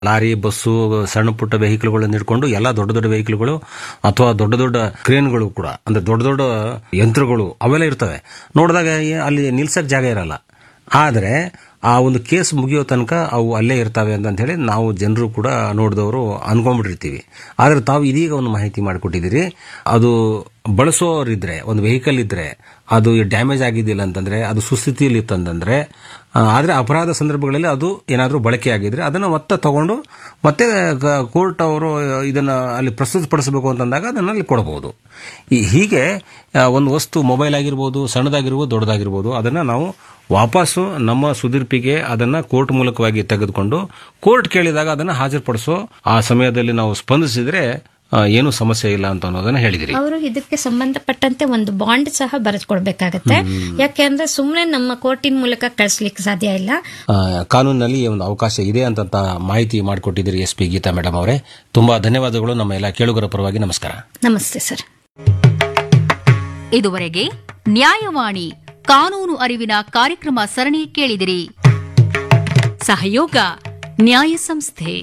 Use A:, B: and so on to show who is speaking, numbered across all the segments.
A: lorry bus ಸಣ್ಣ ಪುಟ್ಟ ವೆಹಿಕಲ್ಗಳನ್ನ ಹಿಡ್ಕೊಂಡು ಎಲ್ಲ ದೊಡ್ಡ ದೊಡ್ಡ ವೆಹಿಕಲ್ಗಳು ಅಥವಾ ದೊಡ್ಡ ದೊಡ್ಡ ಕ್ರೇನ್ಗಳು ಕೂಡ ಅಂದ್ರೆ ದೊಡ್ಡ ದೊಡ್ಡ ಯಂತ್ರಗಳು ಅವೆಲ್ಲ ಇರ್ತವೆ ನೋಡಿದಾಗ ಏ- ಅಲ್ಲಿ ನಿಲ್ಸಕ್ ಜಾಗ ಇರಲ್ಲ ಆದರೆ ಆ ಒಂದು ಕೇಸ್ ಮುಗಿಯೋ ತನಕ ಅವು ಅಲ್ಲೇ ಇರ್ತವೆ ಅಂತ ಹೇಳಿ ನಾವು ಜನರು ಕೂಡ ನೋಡಿದವರು ಅನ್ಕೊಂಡ್ಬಿಟ್ಟಿರ್ತೀವಿ ಆದರೆ ತಾವು ಇದೀಗ ಒಂದು ಮಾಹಿತಿ ಮಾಡಿಕೊಟ್ಟಿದ್ದೀರಿ ಅದು ಬಳಸೋರಿದ್ರೆ ಒಂದು ವೆಹಿಕಲ್ ಇದ್ರೆ ಅದು ಡ್ಯಾಮೇಜ್ ಆಗಿದ್ದಿಲ್ಲ ಅಂತಂದ್ರೆ ಅದು ಸುಸ್ಥಿತಿಯಲ್ಲಿ ಇತ್ತಂತಂದ್ರೆ ಆ, ಆದ್ರೆ ಅಪರಾಧ ಸಂದರ್ಭಗಳಲ್ಲಿ ಅದು ಏನಾದರೂ ಬಳಕೆ ಆಗಿದ್ರೆ ಅದನ್ನು ಮತ್ತೆ ತಗೊಂಡು ಮತ್ತೆ ಕೋರ್ಟ್ ಅವರು ಇದನ್ನ ಅಲ್ಲಿ ಪ್ರಸ್ತುತಪಡಿಸಬೇಕು ಅಂತಂದಾಗ ಅದನ್ನ ಅಲ್ಲಿ ಕೊಡಬಹುದು ಈ ಹೀಗೆ ಆ, ಒಂದು ವಸ್ತು ಮೊಬೈಲ್ ಆಗಿರ್ಬೋದು ಸಣ್ಣದಾಗಿರ್ಬೋದು ದೊಡ್ಡದಾಗಿರ್ಬೋದು ಅದನ್ನ ನಾವು ವಾಪಸ್ಸು ನಮ್ಮ ಸುದೀರ್ಪಿಗೆ ಅದನ್ನ ಕೋರ್ಟ್ ಮೂಲಕವಾಗಿ ತೆಗೆದುಕೊಂಡು ಕೋರ್ಟ್ ಕೇಳಿದಾಗ ಅದನ್ನ ಹಾಜರುಪಡಿಸೋ ಆ ಸಮಯದಲ್ಲಿ ನಾವು ಸ್ಪಂದಿಸಿದ್ರೆ ಆ, ಏನೂ ಸಮಸ್ಯೆ ಇಲ್ಲ ಅಂತ ಅನ್ನೋದನ್ನ ಹೇಳಿದಿರಿ
B: ಅವರು ಇದಕ್ಕೆ ಸಂಬಂಧಪಟ್ಟಂತೆ ಒಂದು ಬಾಂಡ್ ಸಹ ಬರೆದುಕೊಡ್ಬೇಕಾಗತ್ತೆ ಯಾಕೆಂದ್ರೆ ಸುಮ್ಮನೆ ನಮ್ಮ ಕೋರ್ಟಿನ ಮೂಲಕ ಕಳಿಸ್ಲಿಕ್ಕೆ ಸಾಧ್ಯ ಇಲ್ಲ
A: ಆ, ಕಾನೂನಿನಲ್ಲಿ ಈ ಒಂದು ಅವಕಾಶ ಇದೆ ಅಂತ ಮಾಹಿತಿ ಮಾಡಿಕೊಟ್ಟಿದ್ದೀರಿ ಎಸ್ ಪಿ ಗೀತಾ ಮೇಡಮ್ ಅವರೇ ತುಂಬಾ ಧನ್ಯವಾದಗಳು ನಮ್ಮ ಎಲ್ಲ ಕೇಳುಗರ ಪರವಾಗಿ ನಮಸ್ಕಾರ
B: ನಮಸ್ತೆ ಸರ್
C: ಇದುವರೆಗೆ ನ್ಯಾಯವಾಣಿ ಕಾನೂನು ಅರಿವಿನ ಕಾರ್ಯಕ್ರಮ ಸರಣಿ ಕೇಳಿದಿರಿ ಸಹಯೋಗ ನ್ಯಾಯ ಸಂಸ್ಥೆ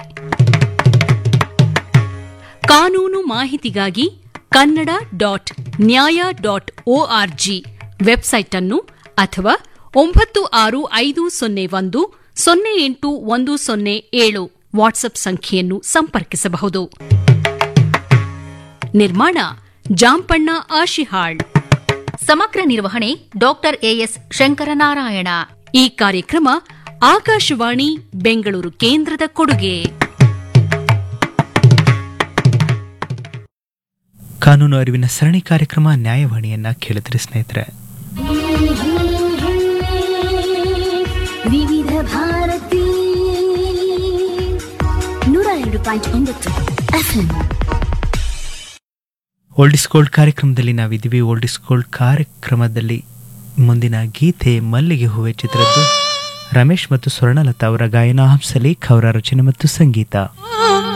C: ಕಾನೂನು ಮಾಹಿತಿಗಾಗಿ Kannada dot Nyaya dot O R G website ಅನ್ನು ಅಥವಾ ಒಂಬತ್ತು ಆರು ಐದು ಸೊನ್ನೆ ಒಂದು ಸೊನ್ನೆ ಎಂಟು ಒಂದು ಸೊನ್ನೆ ಏಳು ವಾಟ್ಸ್ಆಪ್ ಸಂಖ್ಯೆಯನ್ನು ಸಂಪರ್ಕಿಸಬಹುದು ನಿರ್ಮಾಣ ಜಾಂಪಣ್ಣ ಆಶಿಹಾಳ್ ಸಮಗ್ರ ನಿರ್ವಹಣೆ ಡಾಕ್ಟರ್ ಎಎಸ್ ಶಂಕರನಾರಾಯಣ ಈ ಕಾರ್ಯಕ್ರಮ ಆಕಾಶವಾಣಿ ಬೆಂಗಳೂರು ಕೇಂದ್ರದ ಕೊಡುಗೆ
D: ಕಾನೂನು ಅರಿವಿನ ಸರಣಿ ಕಾರ್ಯಕ್ರಮ ನ್ಯಾಯವಾಣಿಯನ್ನ ಕೇಳಿದ್ರಿ ಸ್ನೇಹಿತರೆ
E: ವಿವಿಧ ಭಾರತಿ ನೂರ ಎರಡು ಪಾಯಿಂಟ್ ಒಂಬತ್ತು ಎಫ್ಎಂ
D: ಓಲ್ಡ್ ಇಸ್ ಗೋಲ್ಡ್ ಕಾರ್ಯಕ್ರಮದಲ್ಲಿ ನಾವಿದ್ದೀವಿ ಓಲ್ಡ್ ಇಸ್ ಗೋಲ್ಡ್ ಕಾರ್ಯಕ್ರಮದಲ್ಲಿ ಮುಂದಿನ ಗೀತೆ ಮಲ್ಲಿಗೆ ಹೂವೆ ಚಿತ್ರದ್ದು ರಮೇಶ್ ಮತ್ತು ಸ್ವರ್ಣಲತಾ ಅವರ ಗಾಯನ ಹಂಸಲೇಖ್ ಅವರ ರಚನೆ ಮತ್ತು ಸಂಗೀತ